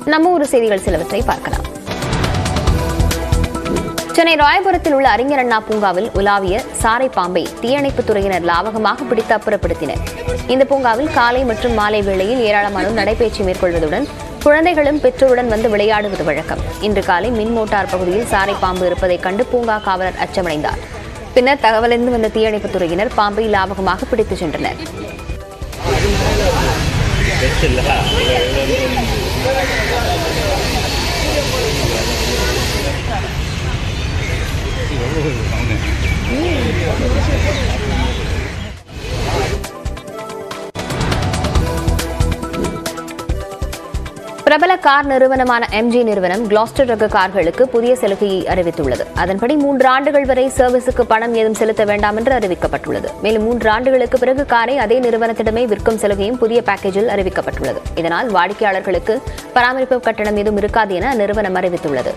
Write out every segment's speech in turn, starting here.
நம்ம ஊர் செய்திகள் சிலவற்றை பார்க்கலாம் சென்னை ராயபுரத்தில் உள்ள அறிஞர் அண்ணா பூங்காவில் உலாவிய சாரை பாம்பை தீயணைப்புத் துறையினர் லாவகமாக பிடித்து அப்புறப்படுத்தினர் இந்த பூங்காவில் காலை மற்றும் மாலை வேளையில் ஏராளமானோர் நடைபயிற்சி மேற்கொள்வதுடன் குழந்தைகளும் பெற்றோருடன் வந்து விளையாடுவது வழக்கம் இன்று காலை மின் மோட்டார் பகுதியில் சாரை பாம்பு இருப்பதைக் கண்டு பூங்கா காவலர் அச்சமடைந்தார் பின்னர் தகவலறிந்து வந்த தீயணைப்புத் துறையினர் பாம்பை லாவகமாக பிடித்துச் சென்றனர் பிரபல கார் நிறுவனமான எம்ஜி நிறுவனம் கிளாஸ்டர் ரக கார்களுக்கு புதிய சலுகையை அறிவித்துள்ளது அதன்படி மூன்று ஆண்டுகள் வரை சர்வீஸுக்கு பணம் ஏதும் செலுத்த வேண்டாம் என்று அறிவிக்கப்பட்டுள்ளது மேலும் மூன்று ஆண்டுகளுக்கு பிறகு காரை அதே நிறுவனத்திடமே விற்கும் சலுகையும் புதிய பேக்கேஜில் அறிவிக்கப்பட்டுள்ளது இதனால் வாடிக்கையாளர்களுக்கு பராமரிப்பு கட்டணம் ஏதும் இருக்காது என அந்நிறுவனம் அறிவித்துள்ளது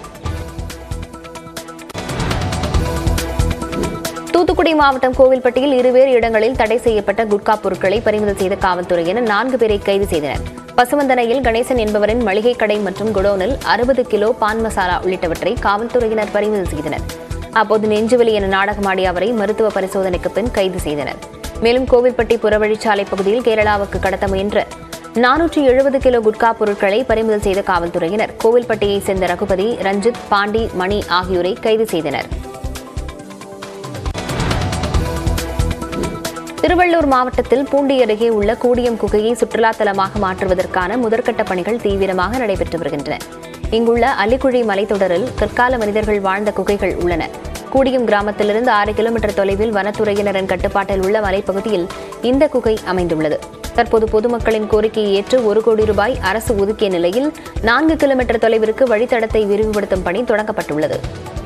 தூத்துக்குடி மாவட்டம் கோவில்பட்டியில் இருவேறு இடங்களில் தடை செய்யப்பட்ட குட்கா பொருட்களை பறிமுதல் செய்த காவல்துறையினர் நான்கு பேரை கைது செய்தனர் பசுவந்தனையில் கணேசன் என்பவரின் மளிகை கடை மற்றும் குடோனில் அறுபது கிலோ பான் மசாலா உள்ளிட்டவற்றை காவல்துறையினர் பறிமுதல் செய்தனர் அப்போது நெஞ்சுவலி என நாடகமாடிய அவரை மருத்துவ பரிசோதனைக்கு பின் கைது செய்தனர் மேலும் கோவில்பட்டி புறவழிச்சாலை பகுதியில் கேரளாவுக்கு கடத்த முயன்ற நானூற்றி எழுபது கிலோ குட்கா பொருட்களை பறிமுதல் செய்த காவல்துறையினர் கோவில்பட்டியைச் சேர்ந்த ரகுபதி ரஞ்சித் பாண்டி மணி ஆகியோரை கைது செய்தனர் திருவள்ளூர் மாவட்டத்தில் பூண்டி அருகே உள்ள கூடியம் குகையை சுற்றுலா தலமாக மாற்றுவதற்கான முதற்கட்ட பணிகள் தீவிரமாக நடைபெற்று வருகின்றன இங்குள்ள அலிக்குழி மலைத்தொடரில் கற்கால மனிதர்கள் வாழ்ந்த குகைகள் உள்ளன கூடியம் கிராமத்திலிருந்து ஆறு கிலோமீட்டர் தொலைவில் வனத்துறையினரின் கட்டுப்பாட்டில் உள்ள மலைப்பகுதியில் இந்த குகை அமைந்துள்ளது தற்போது பொதுமக்களின் கோரிக்கையை ஏற்று ஒரு கோடி ரூபாய் அரசு ஒதுக்கிய நிலையில் நான்கு கிலோமீட்டர் தொலைவிற்கு வழித்தடத்தை விரிவுபடுத்தும் பணி தொடங்கப்பட்டுள்ளது